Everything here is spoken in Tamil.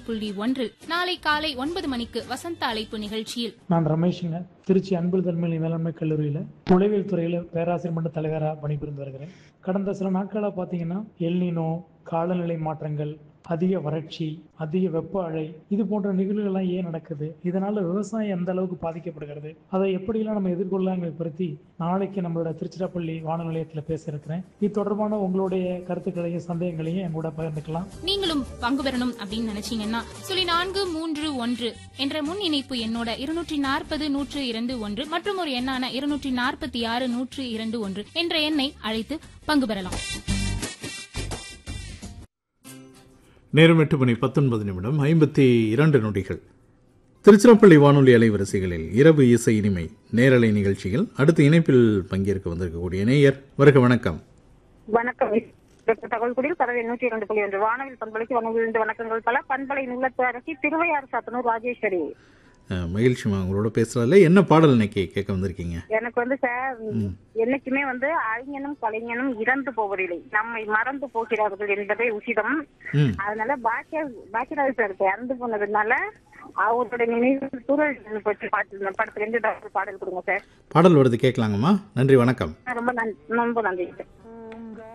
புள்ளி ஒன்றில் நாளை காலை ஒன்பது மணிக்கு வசந்த அழைப்பு நிகழ்ச்சியில் நான் ரமேஷுங்க திருச்சி அன்பு தன்மையில் மேலாண்மை கல்லூரியில் நுழைவியல் துறையில் பேராசிரியர் மன்ற தலைவராக பணிபுரிந்து வருகிறேன் கடந்த சில நாட்களாக பார்த்தீங்கன்னா எல்னினோ காலநிலை மாற்றங்கள் அதிக வறட்சி அதிக வெப்ப அலை இது போன்ற நிகழ்வுகள்லாம் ஏன் நடக்குது இதனால விவசாயம் எந்த அளவுக்கு பாதிக்கப்படுகிறது அதை எப்படியெல்லாம் நம்ம எதிர்கொள்ளலாங்கிறத பற்றி நாளைக்கு நம்மளோட திருச்சிராப்பள்ளி வானொலி நிலையத்தில் பேச இருக்கிறேன் இது தொடர்பான உங்களுடைய கருத்துக்களையும் சந்தேகங்களையும் என் கூட பகிர்ந்துக்கலாம் நீங்களும் பங்கு பெறணும் அப்படின்னு நினைச்சீங்கன்னா சொல்லி நான்கு மூன்று ஒன்று என்ற முன் இணைப்பு எண்ணோட இருநூற்றி நாற்பது நூற்று இரண்டு ஒன்று மற்றும் ஒரு எண்ணான இருநூற்றி நாற்பத்தி ஆறு நூற்று இரண்டு ஒன்று என்ற எண்ணை அழைத்து பங்கு பெறலாம் நேரம் எட்டு மணி பத்தொன்பது நிமிடம் ஐம்பத்தி இரண்டு நொடிகள் திருச்சிராப்பள்ளி வானொலி அலைவரிசைகளில் இரவு இசை இனிமை நேரலை நிகழ்ச்சியில் அடுத்த இணைப்பில் பங்கேற்க வந்திருக்கக்கூடிய நேயர் வருக வணக்கம் வணக்கம் தகவல்குடியில் பறவை நூற்றி இரண்டு புள்ளி ஒன்று வானவில் பண்பலைக்கு வணங்குகின்ற வணக்கங்கள் பல பண்பலை நுள்ளத்து அரசி திருவையாறு சாத்தனூர் ராஜேஸ்வரி அஹ், மகிழ்ச்சிமா உங்களோட பேசுறதுல என்ன பாடல் இன்னைக்கு கேட்க வந்திருக்கீங்க எனக்கு வந்து சார் என்னைக்குமே வந்து அறிஞனும் கலைஞனும் இறந்து போவதில்லை நம்மை மறந்து போகிறார்கள் என்பதே உசிதம் ம் அதனால பாக்கிய பாக்கியராஜ் சார் இப்ப இறந்து போனதுனால அவரோட நினைவு சூழல் பற்றி பாட்டு படத்துல இருந்து ஏதாவது பாடல் கொடுங்க சார் பாடல் வருது கேட்கலாங்கம்மா நன்றி வணக்கம் ரொம்ப நன்றி ரொம்ப நன்றி சார்